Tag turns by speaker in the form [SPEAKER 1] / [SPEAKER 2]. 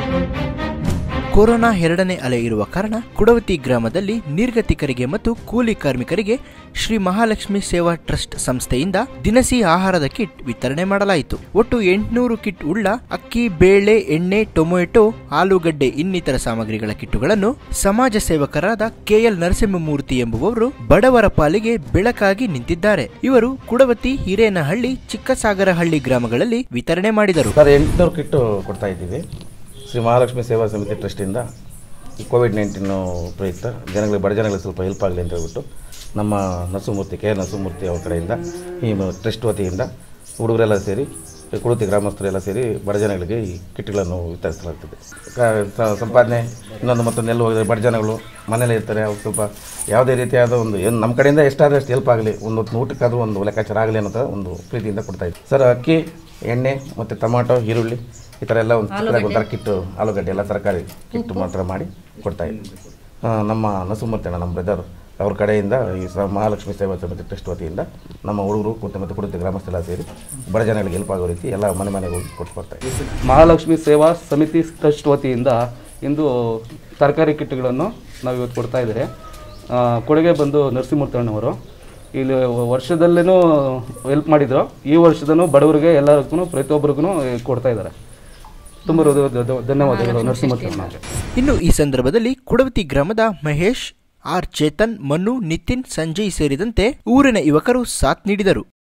[SPEAKER 1] corona ಎರಡನೇ ಅಲೆ ಇರುವ ಕಾರಣ ಕುಡವತಿ ಗ್ರಾಮದಲ್ಲಿ ನಿರ್ಗತಿಕರಿಗೆ ಮತ್ತು ಕೂಲಿ ಕಾರ್ಮಿಕರಿಗೆ ಶ್ರೀ ಮಹಾಲಕ್ಷ್ಮಿ ಸೇವಾ ಟ್ರಸ್ಟ್ ಸಂಸ್ಥೆಯಿಂದ ದಿನಸಿ ಆಹಾರದ ಕಿಟ್ ವಿತರಣೆ ಮಾಡಲಾಯಿತು ಒಟ್ಟು ಎಂಟುನೂರು ಕಿಟ್ ಉಳ್ಳ ಅಕ್ಕಿ ಬೇಳೆ ಎಣ್ಣೆ ಟೊಮೆಟೊ ಆಲೂಗಡ್ಡೆ ಇನ್ನಿತರ ಸಾಮಗ್ರಿಗಳ ಕಿಟ್ಟುಗಳನ್ನು ಸಮಾಜ ಸೇವಕರಾದ ಕೆಎಲ್ ನರಸಿಂಹಮೂರ್ತಿ ಎಂಬುವವರು ಬಡವರ ಪಾಲಿಗೆ ಬೆಳಕಾಗಿ ನಿಂತಿದ್ದಾರೆ ಇವರು ಕುಡವತಿ ಹಿರೇನಹಳ್ಳಿ ಚಿಕ್ಕಸಾಗರಹಳ್ಳಿ ಗ್ರಾಮಗಳಲ್ಲಿ ವಿತರಣೆ ಮಾಡಿದರು
[SPEAKER 2] ಸರ್ ಎಂಟುನೂರು ಕಿಟ್ಟು ಕೊಡ್ತಾ ಇದ್ದೀವಿ ಶ್ರೀ ಮಹಾಲಕ್ಷ್ಮಿ ಸೇವಾ ಸಮಿತಿ ಟ್ರಸ್ಟಿಂದ ಈ ಕೋವಿಡ್ ನೈನ್ಟೀನು ಪ್ರಯುಕ್ತ ಜನಗಳಿಗೆ ಬಡ ಜನಗಳಿಗೆ ಸ್ವಲ್ಪ ಹೆಲ್ಪ್ ಆಗಲಿ ಅಂತ ಹೇಳ್ಬಿಟ್ಟು ನಮ್ಮ ನರಸಿಂಹಮೂರ್ತಿ ಕೆ ನರಸಿಂಹಮೂರ್ತಿ ಅವ್ರ ಕಡೆಯಿಂದ ಈ ಮ- ಟ್ರಸ್ಟ್ ವತಿಯಿಂದ ಹುಡುಗರೆಲ್ಲ ಸೇರಿ ಈ ಕುಡುತಿ ಗ್ರಾಮಸ್ಥರೆಲ್ಲ ಸೇರಿ ಬಡ ಜನಗಳಿಗೆ ಈ ಕಿಟ್ಗಳನ್ನು ವಿತರಿಸಲಾಗ್ತದೆ ಕ- ಸ- ಸಂಪಾದನೆ ಇನ್ನೊಂದು ಮತ್ತೊಂದು ಎಲ್ಲ ಹೋಗಿದ್ರೆ ಬಡ ಜನಗಳು ಮನೇಲೇ ಇರ್ತಾರೆ ಅವ್ರು ಸ್ವಲ್ಪ ಯಾವುದೇ ರೀತಿಯಾದ ಒಂದು ಏನು ನಮ್ಮ ಕಡೆಯಿಂದ ಎಷ್ಟಾದರೂ ಅಷ್ಟು ಹೆಲ್ಪ್ ಆಗಲಿ ಒಂದು ಹೊತ್ತು ಊಟಕ್ಕಾದ್ರೂ ಒಂದು ಲೆಕ್ಕಾಚಾರ ಆಗಲಿ ಅನ್ನೋ ಥರ ಒಂದು ಪ್ರೀತಿಯಿಂದ ಕೊಡ್ತಾ ಇದ್ದೀವಿ ಸರ್ ಅಕ್ಕಿ ಎಣ್ಣೆ ಮತ್ತು ಟೊಮಾಟೊ ಈರುಳ್ಳಿ ಈ ಥರ ಎಲ್ಲ ಒಂದು ಚಿಕ್ಕದಾಗಿ ಒಂಥರ ಕಿಟ್ಟು ಆಲೂಗಡ್ಡೆ ಎಲ್ಲ ತರಕಾರಿ ಕಿಟ್ಟು ಮಾತ್ರ ಮಾಡಿ ಕೊಡ್ತಾ ಇದ್ದೀವಿ ಆ, ನಮ್ಮ ನಸುಮೂರ್ತಿ ಅಣ್ಣ ನಮ್ಮ ಬ್ರದರ್ ಅವ್ರ ಕಡೆಯಿಂದ ಈ ಸ ಮಹಾಲಕ್ಷ್ಮಿ ಸೇವಾ ಸಮಿತಿ ಟ್ರಸ್ಟ್ ವತಿಯಿಂದ ನಮ್ಮ ಹುಡುಗರು ಮತ್ತು ಮತ್ತು ಕುಡಿತ ಗ್ರಾಮಸ್ಥರೆಲ್ಲ ಸೇರಿ ಬಡ ಜನಗಳಿಗೆ ಹೆಲ್ಪ್ ಆಗೋ ರೀತಿ ಎಲ್ಲ ಮನೆ ಮನೆಗೆ ಹೋಗಿ ಕೊಟ್ಟು ಬರ್ತಾ ಇದ್ದೀವಿ
[SPEAKER 3] ಮಹಾಲಕ್ಷ್ಮಿ ಸೇವಾ ಸಮಿತಿ ಟ್ರಸ್ಟ್ ವತಿಯಿಂದ ಇಂದು ತರಕಾರಿ ಕಿಟ್ಗಳನ್ನು ನಾವು ಇವತ್ತು ಕೊಡ್ತಾ ಇದ್ದಾರೆ ಆ, ಕೊಡುಗೆ ಬಂದು ನರಸಿಂಹಮೂರ್ತಣ್ಣವರು ಇಲ್ಲಿ ವರ್ಷದಲ್ಲೂ ಹೆಲ್ಪ್ ಮಾಡಿದ್ರು ಈ ವರ್ಷದೂ ಬಡವರಿಗೆ ಎಲ್ಲರಿಗೂ ಪ್ರತಿಯೊಬ್ಬರಿಗೂ ಕೊಡ್ತಾ ಇದ್ದಾರೆ ತುಂಬ ಹೃದಯ- ಧನ್ಯ- ಧನ್ಯವಾದಗಳು ನರಸಿಂಹಮೂರ್ತಣ್ಣವ್ರಿಗೆ
[SPEAKER 1] ಇನ್ನು ಈ ಸಂದರ್ಭದಲ್ಲಿ ಕುಡವತಿ ಗ್ರಾಮದ ಮಹೇಶ್ ಆರ್ ಚೇತನ್ ಮನು ನಿತಿನ್ ಸಂಜಯ್ ಸೇರಿದಂತೆ ಊರಿನ ಯುವಕರು ಸಾಥ್ ನೀಡಿದರು